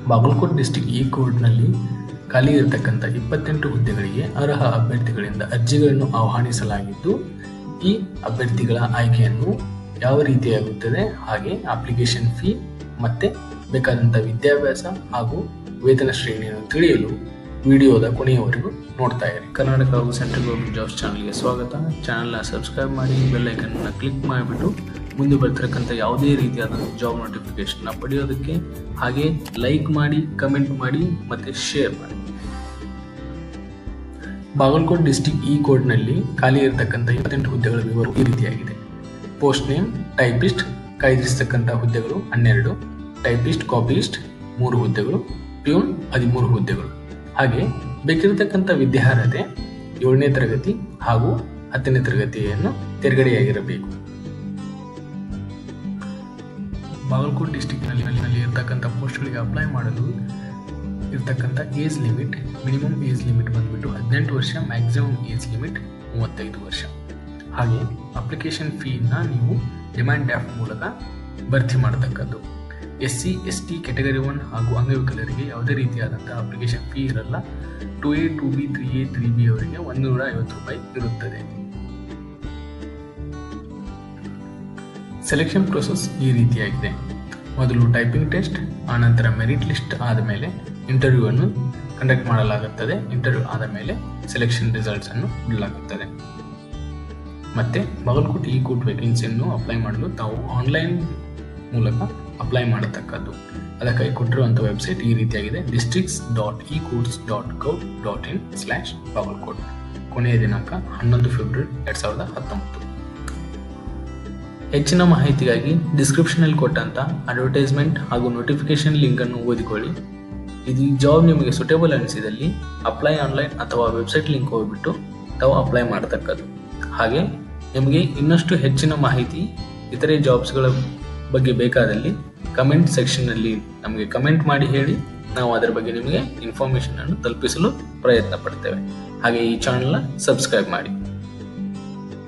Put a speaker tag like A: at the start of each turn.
A: Bagalkot district ಈ ಕೋರ್ಟ್ನಲ್ಲಿ ಖಾಲಿ ಇರತಕ್ಕಂಥ ಇಪ್ಪತ್ತೆಂಟು ಹುದ್ದೆಗಳಿಗೆ ಅರ್ಹ ಅಭ್ಯರ್ಥಿಗಳಿಂದ ಅರ್ಜಿಗಳನ್ನು ಆಹ್ವಾನಿಸಲಾಗಿದ್ದು ಈ ಅಭ್ಯರ್ಥಿಗಳ ಆಯ್ಕೆಯನ್ನು ಯಾವ ರೀತಿಯಾಗುತ್ತದೆ ಹಾಗೆ ಅಪ್ಲಿಕೇಶನ್ ಫೀ ಮತ್ತೆ ಬೇಕಾದಂಥ ವಿದ್ಯಾಭ್ಯಾಸ ಹಾಗೂ ವೇತನ ಶ್ರೇಣಿಯನ್ನು ತಿಳಿಯಲು ವಿಡಿಯೋದ ಕೊನೆಯವರೆಗೂ ನೋಡ್ತಾ ಇರಿ ಕರ್ನಾಟಕ ಹಾಗೂ ಸೆಂಟ್ರಲ್ ಗೌರ್ಮೆಂಟ್ ಜಾಬ್ಸ್ ಚಾನಲ್ಗೆ ಸ್ವಾಗತ ಚಾನಲ್ನ ಸಬ್ಸ್ಕ್ರೈಬ್ ಮಾಡಿ ಬೆಲ್ ಐಕನ್ನ ಕ್ಲಿಕ್ ಮಾಡಿಬಿಟ್ಟು ಮುಂದೆ ಬರ್ತಿರಕ್ಕಂಥ ಯಾವುದೇ ರೀತಿಯಾದ ಜಾಬ್ ನೋಟಿಫಿಕೇಶನ್ನ ಪಡೆಯೋದಕ್ಕೆ ಹಾಗೆ ಲೈಕ್ ಮಾಡಿ ಕಮೆಂಟ್ ಮಾಡಿ ಮತ್ತು ಶೇರ್ ಮಾಡಿ ಬಾಗಲಕೋಟ್ ಡಿಸ್ಟಿಕ್ ಈ ಕೋಡ್ನಲ್ಲಿ ಖಾಲಿ ಇರತಕ್ಕಂಥ ಇಪ್ಪತ್ತೆಂಟು ಹುದ್ದೆಗಳ ವಿವರ ಈ ರೀತಿಯಾಗಿದೆ ಪೋಸ್ಟ್ ನೇಮ್ ಟೈಪಿಸ್ಟ್ ಕಾಯ್ದಿರಿಸತಕ್ಕಂಥ ಹುದ್ದೆಗಳು ಹನ್ನೆರಡು ಟೈಪಿಸ್ಟ್ ಕಾಪಿಸ್ಟ್ ಮೂರು ಹುದ್ದೆಗಳು ಪ್ಯೂನ್ ಹದಿಮೂರು ಹುದ್ದೆಗಳು ಹಾಗೆ ಬೇಕಿರತಕ್ಕಂಥ ವಿದ್ಯಾರ್ಹತೆ ಏಳನೇ ತರಗತಿ ಹಾಗೂ ಹತ್ತನೇ ತರಗತಿಯನ್ನು ತೆರಗಡೆಯಾಗಿರಬೇಕು ಬಾಗಲಕೋಟ್ ಡಿಸ್ಟಿಕ್ನಲ್ಲಿ ನಲ್ಲಿ ಇರ್ತಕ್ಕಂಥ ಪೋಸ್ಟ್ಗಳಿಗೆ ಅಪ್ಲೈ ಮಾಡಲು ಇರ್ತಕ್ಕಂಥ age limit minimum age limit ಬಂದ್ಬಿಟ್ಟು ಹದಿನೆಂಟು ವರ್ಷ ಮ್ಯಾಕ್ಸಿಮಮ್ ಏಜ್ ಲಿಮಿಟ್ ಮೂವತ್ತೈದು ವರ್ಷ ಹಾಗೆ ಅಪ್ಲಿಕೇಶನ್ ಫೀನ ನೀವು ಡಿಮ್ಯಾಂಡ್ ಆ್ಯಪ್ ಮೂಲಕ ಭರ್ತಿ ಮಾಡತಕ್ಕದ್ದು S C S T category one ಹಾಗೂ ಅಂಗವಿಕಲರಿಗೆ ಯಾವುದೇ ರೀತಿಯಾದಂಥ ಅಪ್ಲಿಕೇಶನ್ ಫೀ ಇರಲ್ಲ two A two B three A three B ಅವರಿಗೆ ಒಂದು ನೂರ ಐವತ್ತು ರೂಪಾಯಿ ಇರುತ್ತದೆ ಸೆಲೆಕ್ಷನ್ ಪ್ರೊಸೆಸ್ ಈ ರೀತಿಯಾಗಿದೆ ಮೊದಲು ಟೈಪಿಂಗ್ ಟೆಸ್ಟ್ ಆನಂತರ ಮೆರಿಟ್ ಲಿಸ್ಟ್ ಆದ ಮೇಲೆ ಇಂಟರ್ವ್ಯೂ ಅನ್ನು ಕಂಡಕ್ಟ್ ಮಾಡಲಾಗುತ್ತದೆ ಇಂಟರ್ವ್ಯೂ ಆದ ಮೇಲೆ ಸೆಲೆಕ್ಷನ್ ರಿಸಲ್ಟ್ಸ್ ಅನ್ನು ಬಿಡಲಾಗುತ್ತದೆ ಮತ್ತೆ ಬಾಗಲಕೋಟೆ ಈ ಕೋಟ್ ವೇಕೆನ್ಸಿಯನ್ನು ಅಪ್ಲೈ ಮಾಡಲು ತಾವು ಆನ್ಲೈನ್ ಮೂಲಕ ಅಪ್ಲೈ ಮಾಡತಕ್ಕದ್ದು ಅದಕ್ಕಾಗಿ ಕೊಟ್ಟಿರುವಂಥ ವೆಬ್ಸೈಟ್ ಈ ರೀತಿಯಾಗಿದೆ districts dot e courts dot gov dot in slash Bagalkot ಕೊನೆಯ ದಿನಾಂಕ ಹನ್ನೊಂದು ಫೆಬ್ರವರಿ ಎರಡು ಸಾವಿರದ ಹತ್ತೊಂಬತ್ತು ಹೆಚ್ಚಿನ ಮಾಹಿತಿಗಾಗಿ ಡಿಸ್ಕ್ರಿಪ್ಷನಲ್ಲಿ ಕೊಟ್ಟಂಥ ಅಡ್ವರ್ಟೈಸ್ಮೆಂಟ್ ಹಾಗೂ ನೋಟಿಫಿಕೇಶನ್ ಲಿಂಕನ್ನು ಓದಿಕೊಳ್ಳಿ ಇದು ಜಾಬ್ ನಿಮಗೆ ಸುಟೇಬಲ್ ಅನಿಸಿದಲ್ಲಿ ಅಪ್ಲೈ ಆನ್ಲೈನ್ ಅಥವಾ ವೆಬ್ಸೈಟ್ ಲಿಂಕ್ ಹೋಗ್ಬಿಟ್ಟು ತಾವು ಅಪ್ಲೈ ಮಾಡತಕ್ಕದ್ದು ಹಾಗೆ ನಿಮಗೆ ಇನ್ನಷ್ಟು ಹೆಚ್ಚಿನ ಮಾಹಿತಿ ಇತರೆ ಜಾಬ್ಸ್ಗಳ ಬಗ್ಗೆ ಬೇಕಾದಲ್ಲಿ ಕಮೆಂಟ್ ಸೆಕ್ಷನ್ನಲ್ಲಿ ನಮಗೆ ಕಮೆಂಟ್ ಮಾಡಿ ಹೇಳಿ ನಾವು ಅದರ ಬಗ್ಗೆ ನಿಮಗೆ ಇನ್ಫಾರ್ಮೇಷನ್ ಅನ್ನು ತಲುಪಿಸಲು ಪ್ರಯತ್ನ ಪಡ್ತೇವೆ ಹಾಗೆ ಈ ಚಾನಲ್ನ ಸಬ್ಸ್ಕ್ರೈಬ್ ಮಾಡಿ